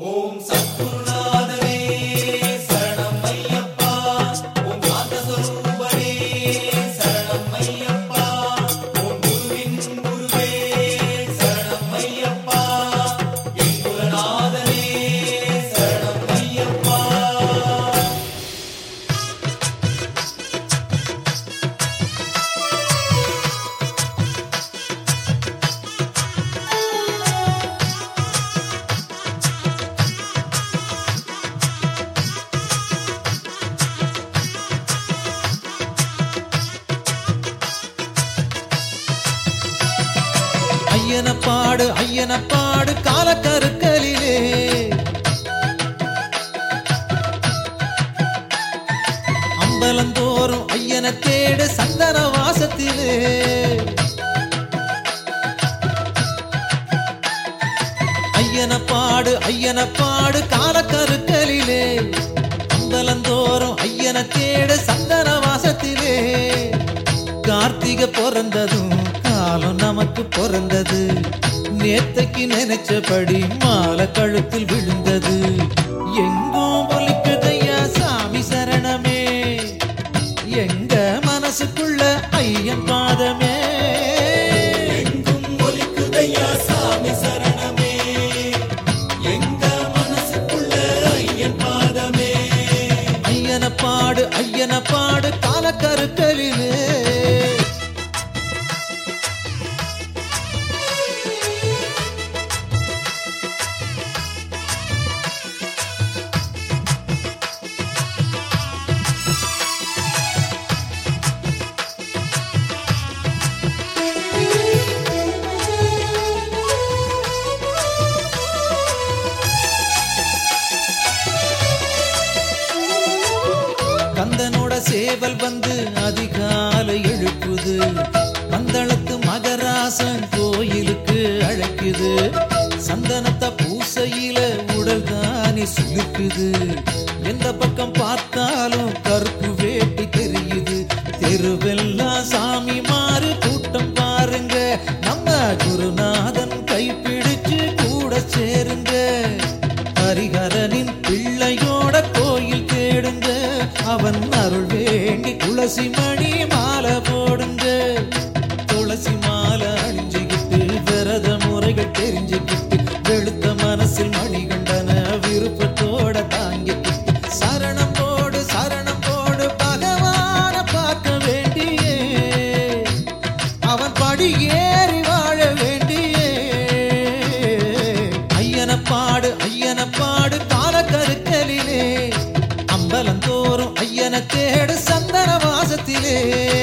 ஓம் சத்குருநாதனே சரணம் ஐயப்பா ஓம் சாந்தஸ்வரூபனே சரணம் ஐயப்பா ஓம் குருவின் குருவே சரணம் ஐயப்பா என் குருநாதனே சரணம் ஐயப்பா ஐயனப்பாடு ஐயனப்பாடு காலக்கருக்கலிலே அம்பலந்தோறும் ஐயன தேடு சந்தன வாசத்திலே ஐயனப்பாடு ஐயனப்பாடு காலக்கருக்கலிலே அம்பலந்தோறும் ஐயன தேடு சந்தன வாசத்திலே கார்த்திகை பிறந்ததும் காலம் நமக்கு பிறந்தது நேத்தைக்கு நினைச்சபடி மாலை கழுத்தில் விழுந்தது எங்கும் ஒலிக்குதையா சாமி சரணமே எங்க மனசுக்குள்ள ஐயன் பாதமே எங்கும் ஒலிக்குதையா சாமி சரணமே எங்க மனசுக்குள்ள ஐயன் பாதமே ஐயன பாடு ஐயன பாடு காலக்கருக்கலிலே கந்தனோட சேவல் வந்து அதிகாலை எழுப்புது பந்தளத்து மகராசன் கோயிலுக்கு அழைக்குது சந்தனத்தை பூசையில உடல் தானே சுலுக்குது எந்த பக்கம் பார்த்தாலும் கருப்பு வேட்டி தெரியுது தெருவெல்லாம் சாமி மாறு கூட்டம் பாருங்க நம்ம குருநாதன் கைப்பிடிச்சு கூட சேருங்க ஹரிஹரனின் பிள்ளையோட கோயில் தேடுங்க அவன் அருள் வேண்டி துளசி மணி மாலை போடுங்க துளசி மாலை அணிஞ்சுக்கிட்டு விரத முறைகள் தெரிஞ்சுக்கிட்டு வெளுத்த மனசில் மணிகண்டன விருப்பத்தோட தாங்கிக்கிட்டு சரணம் போடு சரணம் போடு பகவான பார்க்க வேண்டியே அவன் படி ஏறி வாழ வேண்டியே ஐயன பாடு ஐயன பாடு காலக்கருக்கலிலே அம்பலந்தோறும் ஐயன தேடு சந்தன வாசத்திலே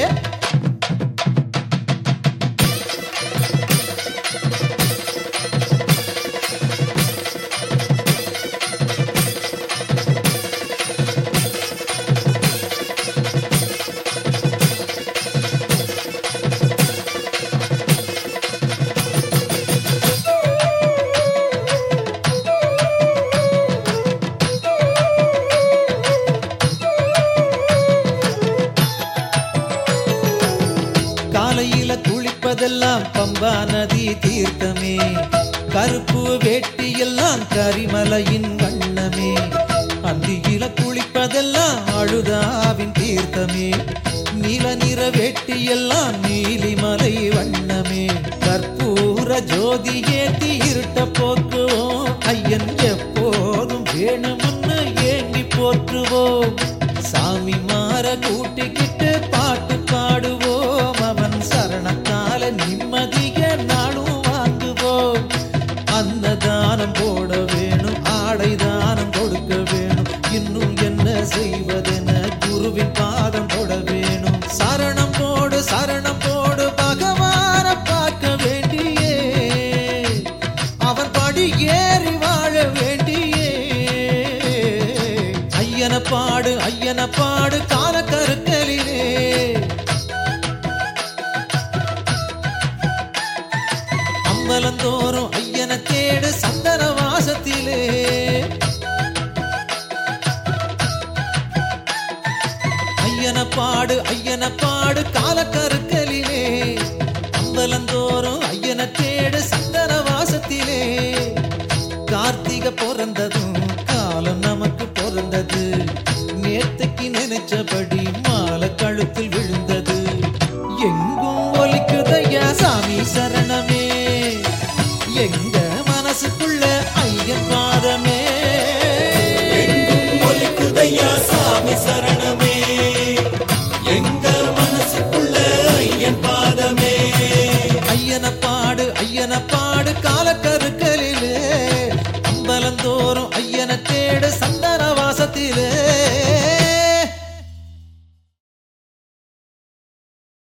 காலையில குளிப்பதெல்லாம் பம்பா நதி தீர்த்தமே கருப்பு வேட்டி எல்லாம் கரிமலையின் வண்ணமே அந்தியில குளிப்பதெல்லாம் அழுதாவின் தீர்த்தமே நீல நிற வேட்டி எல்லாம் நீலிமலை வண்ணமே கற்பூர ஜோதி ஏத்தி இருட்ட போக்குவோம் ஐயன் எப்போதும் வேணும்னு ஏங்கி போற்றுவோம் சாமி மாற கூட்டிக்கிட்டு பாட்டு பாடுவோம் அவன் சரணத்தால நிம்மதிய நாளும் வாங்குவோம் அன்னதானம் போட வேணும் ஆடை தானம் கொடுக்க வேணும் இன்னும் என்ன செய்வதென குருவின் பாதம் தொட வேணும் சரணம் போடு சரணம் போடு பகவான பார்க்க வேண்டியே அவன் படி ஏறி வாழ வேண்டியே ஐயன பாடு ஐயன பாடு காலக்கருக்கலிலே அம்பலந்தோறும் ஐயன தேடு சந்தன வாசத்திலே ஐயன பாடு ஐயன பாடு காலக்கருக்கலிலே அம்பலந்தோறும் ஐயன தேடு சந்தன வாசத்திலே கார்த்திகை பிறந்தது வந்ததும் காலம் நமக்கு பிறந்தது நேத்துக்கு நினைச்சபடி மாலை கழுத்தில் விழுந்தது எங்கும் ஒலிக்குதையா சாமி சரணமே எங்க மனசுக்குள்ள ஐயன் பாதமே எங்கும் ஒலிக்குதையா சாமி சரணமே எங்க மனசுக்குள்ள ஐயன் பாதமே ஐயன பாடு ஐயன பாடு காலக்கருக்களிலே அம்பலந்தோறும் ஐயன தேடு சந்தன வாசத்திலே